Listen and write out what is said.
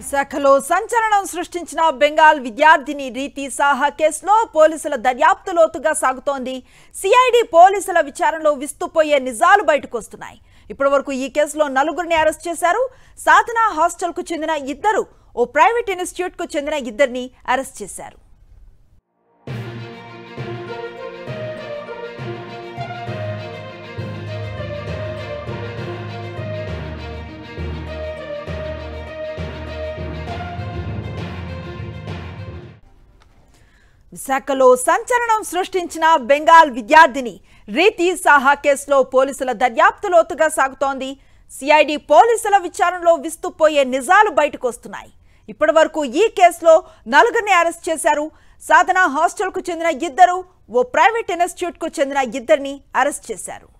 విశాఖలో సంచలనం సృష్టించిన బెంగాల్ విద్యార్థిని రీతి సాహా కేసులో పోలీసుల దర్యాప్తు లోతుగా సాగుతోంది సిఐడి పోలీసుల విచారణలో విస్తుపోయే నిజాలు బయటకు వస్తున్నాయి ఇప్పటి వరకు ఈ కేసులో నలుగురిని అరెస్ట్ చేశారు సాధన హాస్టల్కు చెందిన ఇద్దరు ఓ ప్రైవేట్ ఇన్స్టిట్యూట్కు చెందిన ఇద్దరిని అరెస్ట్ చేశారు విశాఖలో సంచలనం సృష్టించిన బెంగాల్ విద్యార్థిని రీతి సాహా కేసులో పోలీసుల దర్యాప్తు లోతుగా సాగుతోంది సిఐడి పోలీసుల విచారణలో విస్తుపోయే నిజాలు బయటకు వస్తున్నాయి ఇప్పటి వరకు ఈ కేసులో నలుగురిని అరెస్ట్ చేశారు సాధన హాస్టల్కు చెందిన ఇద్దరు ఓ ప్రైవేట్ ఇన్స్టిట్యూట్కు చెందిన ఇద్దరిని అరెస్ట్ చేశారు